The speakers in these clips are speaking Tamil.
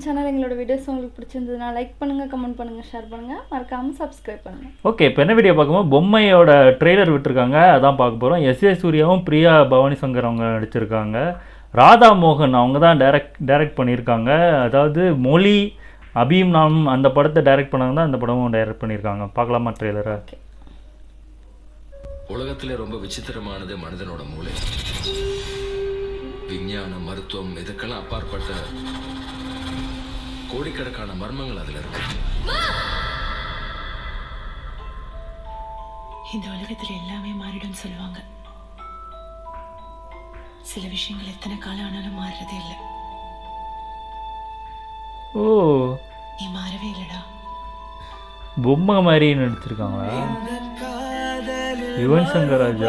சேனல் எங்களோட வீடியோஸ் உங்களுக்கு பிடிச்சிருந்ததுன்னா லைக் பண்ணுங்கள் கமெண்ட் பண்ணுங்கள் ஷேர் பண்ணுங்கள் மறக்காமல் சப்ஸ்கிரைப் பண்ணுங்கள் ஓகே இப்போ என்ன வீடியோ பார்க்கும்போது பொம்மையோட ட்ரெய்லர் விட்டுருக்காங்க அதான் பார்க்க போகிறோம் எஸ் ஏ சூர்யாவும் பிரியா பவானி சங்கர் அவங்க நடிச்சிருக்காங்க ராதா மோகன் அவங்க தான் டைரக்ட் டைரக்ட் பண்ணியிருக்காங்க அதாவது மொழி அபீம் நாம் அந்த படத்தை டைரக்ட் பண்ணாங்க தான் அந்த படமும் டைரக்ட் பண்ணியிருக்காங்க பார்க்கலாமா ட்ரெய்லரை ஓகே உலகத்திலே ரொம்ப விசித்திரமானது மனிதனோட மூளை விஞ்ஞானம் மருத்துவம் இதுக்கெல்லாம் அப்பாற்பட்ட கோடிக்கணக்கான மர்மங்கள் அதுல இருக்கு இந்த உலகத்துல எல்லாமே மாறிடும் சொல்லுவாங்க சில விஷயங்கள் எத்தனை காலம் ஆனாலும் மாறுறதே இல்லை ஓ நீ மாறவே இல்லடா பொம்மை மாதிரி நடிச்சிருக்காங்களா யுவன் சங்கர் ராஜா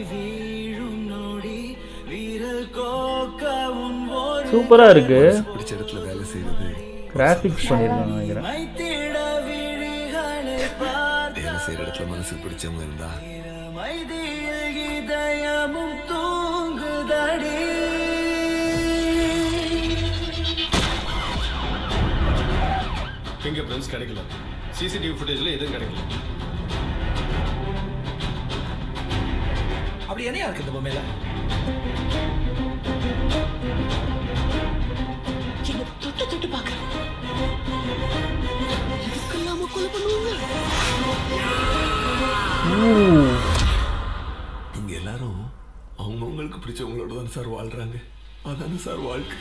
சூப்பராக இருக்கு பிடிச்ச இடத்துல வேலை செய்யறது கிராஃபிக்ஸ் பண்ணியிருக்காங்க நினைக்கிறேன் வேலை செய்யற இடத்துல மனசுக்கு பிடிச்சவங்க இருந்தா ஃபிங்கர் பிரிண்ட்ஸ் கிடைக்கல சிசிடிவி ஃபுட்டேஜ்ல எதுவும் கிடைக்கல அப்படி என்னையா இருக்கு இந்த பொம்மையில என்ன தொட்டு தொட்டு பாக்குறேன் இதுக்கெல்லாம கொலை பண்ணுவாங்க இங்க எல்லாரும் அவங்கவுங்களுக்கு பிடிச்சவங்களோட தான் சார் வாழ்றாங்க அதானே சார் வாழ்க்கை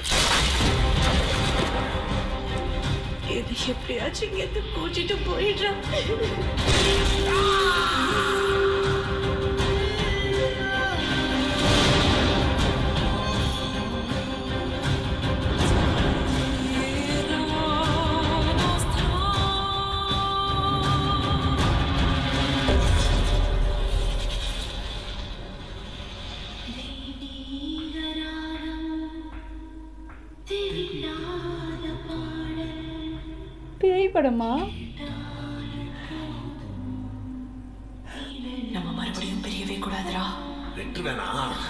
இது எப்படியாச்சும் இங்க இருந்து கூட்டிட்டு போயிடுறான் பேய் படமா நம்ம மறுபடியும் பிரியவே கூடாதுடா வெற்றி வேணா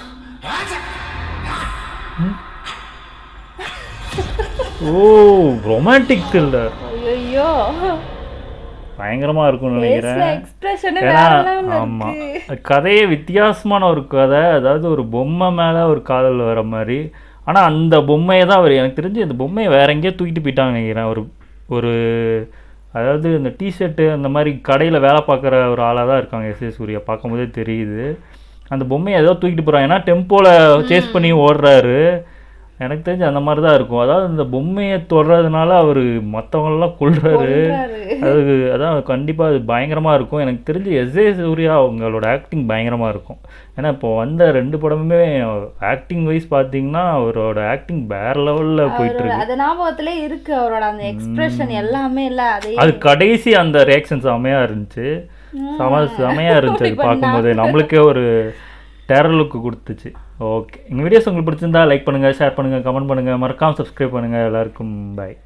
ஓ ரொமான்டிக் த்ரில்லர் ஐயோ பயங்கரமாக இருக்கும்னு நினைக்கிறேன் எக்ஸ்பிரஷனே ஏன்னா வேற லெவல்ல ஆமாம் இருக்கு கதையே வித்தியாசமான ஒரு கதை அதாவது ஒரு பொம்மை மேலே ஒரு காதல் வர மாதிரி ஆனால் அந்த பொம்மையை தான் அவர் எனக்கு தெரிஞ்சு அந்த பொம்மையை வேற எங்கேயோ தூக்கிட்டு போயிட்டாங்க நினைக்கிறேன் ஒரு ஒரு அதாவது இந்த டிஷர்ட்டு அந்த மாதிரி கடையில் வேலை பார்க்குற ஒரு ஆளாக தான் இருக்காங்க எஸ் ஏ சூர்யா பார்க்கும்போதே தெரியுது அந்த பொம்மையை ஏதோ தூக்கிட்டு போகிறாங்க ஏன்னா டெம்போவில் சேஸ் பண்ணி ஓடுறாரு எனக்கு தெரிஞ்சு அந்த மாதிரி தான் இருக்கும் அதாவது இந்த பொம்மையை தொடுறதுனால அவர் மற்றவங்களெலாம் கொள்றாரு கொல்றாரு. அது அதான் கண்டிப்பாக அது பயங்கரமாக இருக்கும் எனக்கு தெரிஞ்சு எஸ் ஏ சூர்யா அவங்களோட ஆக்டிங் பயங்கரமாக இருக்கும் ஏன்னா இப்போ வந்த ரெண்டு படமுமே ஆக்டிங் வைஸ் பார்த்தீங்கன்னா அவரோட ஆக்டிங் வேற லெவலில் போயிட்டு அவரோட இருக்கு அது ஞாபகத்திலே இருக்கு அவரோட அந்த எக்ஸ்பிரஷன் எல்லாமே இல்ல அதே அது கடைசி அந்த ரியாக்ஷன் செமையாக இருந்துச்சு செம செமையாக இருந்துச்சு அது பார்க்கும்போதே நம்மளுக்கே ஒரு டெரர் லுக்கு கொடுத்துச்சு ஓகே எங்கள் வீடியோஸ் உங்களுக்கு பிடிச்சிருந்தா லைக் பண்ணுங்கள் ஷேர் பண்ணுங்கள் கமெண்ட் பண்ணுங்கள் மறக்காமல் சப்ஸ்கிரைப் பண்ணுங்கள் எல்லாருக்கும் பை